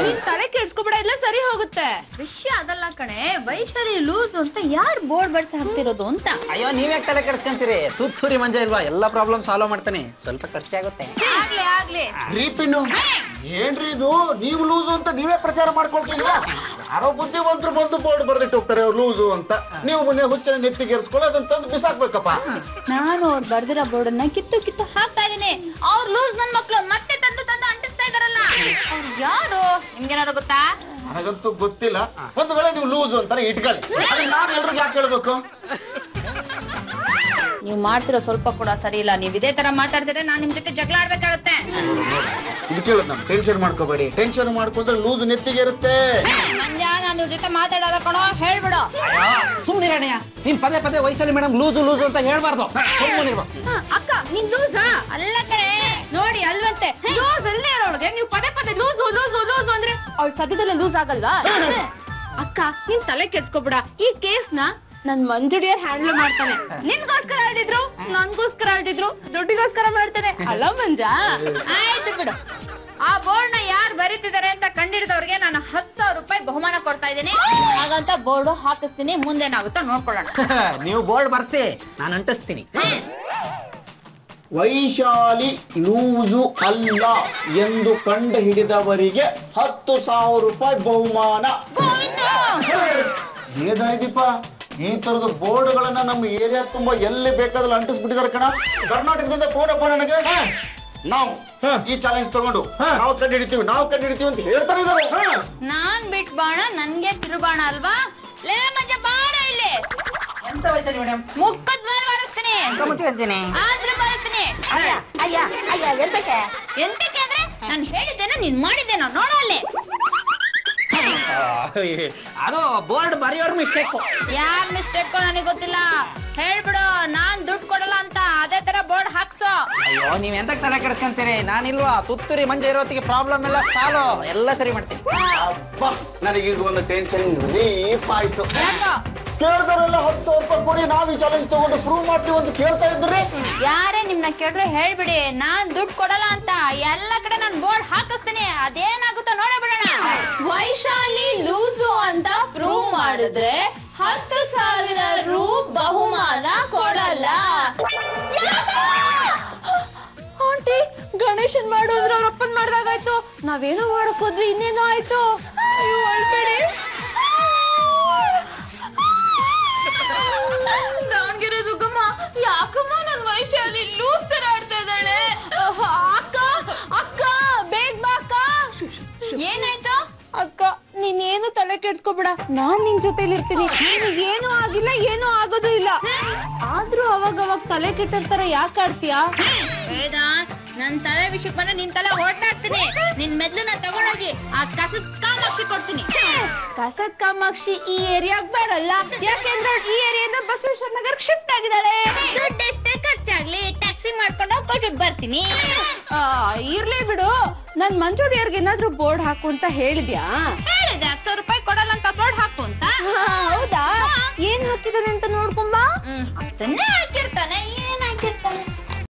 ನೀನ್ ತಲೆ ಕೆಡ್ಸ್ಕೊಬೇಡ ಎಲ್ಲ ಸರಿ ಹೋಗುತ್ತೆ ವಿಷಯ ಅದಲ್ಲ ಕಣೆ ವೈಶಾಲಿ ಲೂಸ್ ಅಂತ ಯಾರು ಬೋರ್ಡ್ ಬರ್ಸಿ ಹಾಕ್ತಿರೋದು ಅಂತ ಅಯ್ಯೋ ನೀವ್ಯಾಕೆ ತಲೆ ಕೆಡಿಸ್ಕೊಂತೀರಿ ತುತ್ತೂರಿ ಮಂಜ ಇಲ್ವಾ ಎಲ್ಲ ಪ್ರಾಬ್ಲಮ್ ಸಾಲ್ವ್ ಮಾಡ್ತಾನೆ ಸ್ವಲ್ಪ ಖರ್ಚಾಗುತ್ತೆ ಆಗ್ಲಿ ಆಗ್ಲಿ ರೀಪಿನ್ನು ಏನ್ರಿ ಇದು ನೀವು ಲೂಸು ಅಂತ ನೀವೇ ಪ್ರಚಾರ ಮಾಡ್ಕೊಳ್ತಿದ್ದೀರಾ ಯಾರೋ ಬುದ್ಧಿವಂತರು ಬಂದು ಬೋರ್ಡ್ ಬರ್ದಿಟ್ಟು ಹೋಗ್ತಾರೆ ಅವ್ರು ಲೂಸು ಅಂತ ನೀವು ಮೊನ್ನೆ ಹುಚ್ಚನ ನೆತ್ತಿಗೇರಿಸ್ಕೊಳ್ಳಿ ಅದನ್ನ ತಂದು ಬಿಸಾಕ್ಬೇಕಪ್ಪ ನಾನು ಅವ್ರು ಬರ್ದಿರೋ ಬೋರ್ಡ್ ಅನ್ನ ಕಿತ್ತು ಕಿತ್ತು ಹಾಕ್ತಾ ಇದೀನಿ ಅವ್ರು ಲೂಸ್ ನನ್ ಮಕ್ಳು ಮತ್ತೆ ತಂದು ತಂದು ಅಂಟಿಸ್ತಾ ಇದಾರಲ್ಲ ಅವ್ರು ಯಾರು ನಿಮ್ಗೇನಾರು ಗೊತ್ತಾ ನನಗಂತೂ ಗೊತ್ತಿಲ್ಲ ಒಂದು ವೇಳೆ ನೀವು ಲೂಸು ಅಂತಾನೆ ಇಟ್ಕೊಳ್ಳಿ ಅದನ್ನ ನಾನು ಎಲ್ರಿಗೂ ಯಾಕೆ ಹೇಳ್ಬೇಕು ನೀವು ಮಾಡ್ತಿರೋ ಸ್ವಲ್ಪ ಕೂಡ ಸರಿ ಇಲ್ಲ ನೀವು ಇದೇ ತರ ಮಾತಾಡ್ತಿದ್ರೆ ನಾನು ನಿಮ್ ಜೊತೆ ಜಗಳ ಆಡ್ಬೇಕಾಗತ್ತೆ ಇದು ಕೇಳೋದು ನಮ್ ಟೆನ್ಷನ್ ಮಾಡ್ಕೋಬೇಡಿ ಟೆನ್ಷನ್ ಮಾಡ್ಕೊಂಡ್ರೆ ಲೂಸು ನೆತ್ತಿಗೆ ಇರುತ್ತೆ ಮಂಜ ನಾನು ಇವ್ರ ಜೊತೆ ಮಾತಾಡೋದ ಕಣೋ ಹೇಳ್ಬಿಡು ಸುಮ್ಮನಿರಣಯ್ಯ ನೀನ್ ಪದೇ ಪದೇ ವೈಶಾಲಿ ಮೇಡಮ್ ಲೂಸು ಲೂಸು ಅಂತ ಹೇಳ್ಬಾರ್ದು ಸುಮ್ಮನಿರ್ಬೇಕು ಹ, ಅಕ್ಕ ನೀನ್ ಲೂಸಾ ಅಲ್ಲ ಕಣೆ ನೋಡಿ ಅಲ್ವಂತೆ ಲೂಸ್ ಅಲ್ಲೇ ಇರೋಳಗೆ ನೀವು ಪದೇ ಪದೇ ಲೂಸು ಲೂಸು ಲೂಸು ಅಂದ್ರೆ ಅವಳು ಸದ್ಯದಲ್ಲೇ ಲೂಸ್ ಆಗಲ್ವಾ ಅಕ್ಕ ನೀನ್ ತಲೆ ಕೆಡ್ಸ್ಕೊಬಿಡ ಈ ಕೇಸ್ನ ನನ್ ಮಂಜುಡಿಯರ್ ಹ್ಯಾಂಡಲ್ ಮಾಡ್ತಾನೆ ನಿನ್ಗೋಸ್ಕರ ಅಳ್ದಿದ್ರು ನನ್ಗೋಸ್ಕರ ಅಳ್ದಿದ್ರು ದುಡ್ಡಿಗೋಸ್ಕರ ಮಾಡ್ತಾನೆ ಅಲ್ಲ ಮಂಜ ಆಯ್ತು ಬಿಡು ಆ ಬೋರ್ಡ್ ನ ಯಾರು ಬರೀತಿದ್ದಾರೆ ಅಂತ ಕಂಡಿಡಿದವ್ರಿಗೆ ನಾನು ಹತ್ತು ಸಾವಿರ ರೂಪಾಯಿ ಬಹುಮಾನ ಕೊಡ್ತಾ ಇದ್ದೀನಿ ಹಾಗಂತ ಬೋರ್ಡ್ ಹಾಕಿಸ್ತೀನಿ ಮುಂದೇನಾಗುತ್ತೋ ನೋಡ್ಕೊಳ್ಳೋಣ ನೀವು ಬೋರ್ಡ್ ಬರ್ಸಿ ನಾನು ಅಂಟಿಸ್ತೀನಿ ವೈಶಾಲಿ ಲೂಸು ಅಲ್ಲ ಎಂದು ಕಂಡು ಹಿಡಿದವರಿಗೆ ಹತ್ತು ಸಾವಿರ ರೂಪಾಯಿ ಬಹುಮಾನ ಏನಾಯ್ತಿಪ್ಪ ಈ ತರದ ಬೋರ್ಡ್ಗಳನ್ನ ನಮ್ಮ ಏರಿಯಾ ತುಂಬಾ ಎಲ್ಲಿ ಬೇಕಾದ್ರೂ ಅಂಟಿಸ್ಬಿಟ್ಟಿದ್ದಾರೆ ಕಣ ಕರ್ನಾಟಕದಿಂದ ಫೋನ್ ಅಪ್ಪ ನನಗೆ ನಾವು ಈ ಚಾಲೆಂಜ್ ತಗೊಂಡು ನಾವು ಕಂಡು ಹಿಡಿತೀವಿ ನಾವು ಕಂಡು ಹಿಡಿತೀವಿ ಅಂತ ಹೇಳ್ತಾರೆ ಇದ್ದಾರೆ ನಾನ್ ಬಿಟ್ ಬಾಣ ನನ್ಗೆ ತಿರುಬಾಣ ಅಲ್ವಾ ಲೇ ಮಂಜ ಬಾಣ ಇಲ್ಲಿ ಎಂತ ವೈಶಾಲಿ ಮೇಡಮ್ ಮುಖದ ಮೇಲೆ ಬಾರಿಸ್ತೀನಿ ಅಂತೀನಿ ಆದ್ರೂ ಬಾರಿಸ್ತೀನಿ ಅಯ್ಯ ಅಯ್ಯ ಎಂತಕ್ಕೆ ಎಂತಕ್ಕೆ ಅಂದ್ರೆ ನಾನು ಹೇಳಿದ್ದೇನೋ ನೀನ್ ಮಾಡಿದ್ದೇನೋ ನೋಡು ಅಲ್ಲಿ ಅದು ಬೋರ್ಡ್ ಬರೆಯೋರ್ ಮಿಸ್ಟೇಕು ಯಾರ್ ಮಿಸ್ಟೇಕ್ ನನಗೆ ಗೊತ್ತಿಲ್ಲ ಹೇಳ್ಬಿಡು ನಾನ್ ದುಡ್ಡು ಕೊಡಲ್ಲ ಅಂತ ಅದೇ ತರ ಬೋರ್ಡ್ ಹಾಕ್ಸೋ ಅಯ್ಯೋ ನೀವ್ ಎಂತಕ್ ತಲೆ ಕೆಡಿಸ್ಕೊಂತೀರಿ ನಾನಿಲ್ವಾ ತುತ್ತೂರಿ ಮಂಜ ಇರೋತ್ತಿಗೆ ಪ್ರಾಬ್ಲಮ್ ಎಲ್ಲ ಸಾಲು ಎಲ್ಲ ಸರಿ ಮಾಡ್ತೀನಿ ಅಪ್ಪ ನನಗೀಗ ಒಂದು ಟೆನ್ಷನ್ ರಿಲೀಫ್ ಆಯ್ತು ಯಾಕೋ ಕೇಳಿದವರೆಲ್ಲ ಹತ್ತು ಸಾವಿರ ರೂಪಾಯಿ ಕೊಡಿ ನಾವು ಈ ಚಾಲೆಂಜ್ ತಗೊಂಡು ಪ್ರೂವ್ ಮಾಡ್ತೀವಿ ಅಂತ ಕೇಳ್ತಾ ಇದ್ರಿ ಯಾರೇ ನಿಮ್ನ ಕೇಳಿದ್ರೆ ಹೇಳ್ಬಿಡಿ ನಾನ್ ದುಡ್ಡು ಕೊಡಲ್ಲ ಅಂತ ಎಲ್ಲ ಕಡೆ ನಾನ್ ಬೋರ್ಡ್ ಹಾಕಿಸ್ತೀನಿ ಅದೇನಾಗುತ್ತೋ ನೋಡೇ ಬಿಡೋಣ ವೈಶಾಲಿ ಲೂಸು ಅಂತ ಪ್ರೂವ್ ಮಾಡಿದ್ರೆ ಹತ್ತು ಸಾವಿರ ರೂ ಬಹುಮಾನ ಕೊಡಲ್ಲ ಆಂಟಿ ಗಣೇಶನ್ ಮಾಡೋದ್ರ ಅವ್ರ ಅಪ್ಪನ್ ಮಾಡ್ದಾಗಾಯ್ತು ನಾವೇನೋ ಮಾಡಕ್ ಹೋದ್ವಿ ಇನ್ನೇನೋ ಆಯ್ತು ಅಯ್ಯೋ ಅಳ್ಬೇಡಿ ದಾವಣಗೆರೆ ದುಗ್ಗಮ್ಮ ಯಾಕಮ್ಮ ನನ್ ವೈಶಾಲಿ ಲೂಸ್ ತರ ಆಡ್ತಾ ಇದ್ದಾಳೆ ಅಕ್ಕ ಅಕ್ಕ ಬೇಗ ಬಾ ಅಕ್ಕ ಏನಾಯ್ತು ಅಕ್ಕ ನೀನೇನು ತಲೆ ಕೆಡ್ಸ್ಕೊಬೇಡ ನಾನ್ ನಿನ್ ಜೊತೆಲಿ ಇರ್ತೀನಿ ಏನು ಆಗಿಲ್ಲ ಏನು ಆಗೋದು ಇಲ್ಲ ಆದ್ರೂ ಅವಾಗ ಅವಾಗ ತಲೆ ಕೆಟ್ಟಿರ್ತಾರ ಯಾಕೆ ಆಡ್ತೀಯಾ ವೇದ ನನ್ ತಲೆ ವಿಷಯಕ್ಕೆ ಬಂದ್ರೆ ನಿನ್ ತಲೆ ಓಡ್ಲಾಗ್ತೀನಿ ನಿನ್ ಮೆದ್ಲನ್ನ ತಗೊಂಡೋಗಿ ಆ ಕಸದ ಕಾಮಾಕ್ಷಿ ಕೊಡ್ತೀನಿ ಕಸದ ಕಾಮಾಕ್ಷಿ ಈ ಏರಿಯಾಗ್ ಬರಲ್ಲ ಯಾಕೆಂದ್ರೆ ಅವ್ಳು ಈ ಏರಿಯಾದಿಂದ ಬಸವೇಶ್ವರ ನಗರ್ ಶಿಫ್ಟ್ ಆಗಿದ್ದಾಳೆ ದುಡ್ಡು ಎಷ್ಟೇ ಖರ್ಚಾಗ್ಲಿ ಟ್ಯಾಕ್ಸಿ ಮಾಡ್ಕೊಂಡು ಕೊಟ್ಟು ಬರ್ತೀನಿ ಇರ್ಲಿ ಬಿಡು ನನ್ ಮಂಜುಡಿಯರ್ಗೆ ಏನಾದ್ರೂ ಬೋರ್ಡ್ ಹಾಕು ಅಂತ ಹೇಳಿದ್ಯಾ ಹೇಳಿದೆ ಹತ್ತು ಸಾವಿರ ರೂಪಾಯಿ ಕೊಡಲ್ಲ ಅಂತ ಬೋರ್ಡ್ ಹಾಕು ಅಂತ ಹೌದಾ ಏನ್ ಹಾಕಿದಾನೆ ಅಂತ ನೋಡ್ಕೊಂಬಾ ಅದನ್ನೇ ಹಾಕಿರ್ತಾನೆ ಏನಾಯ್ತು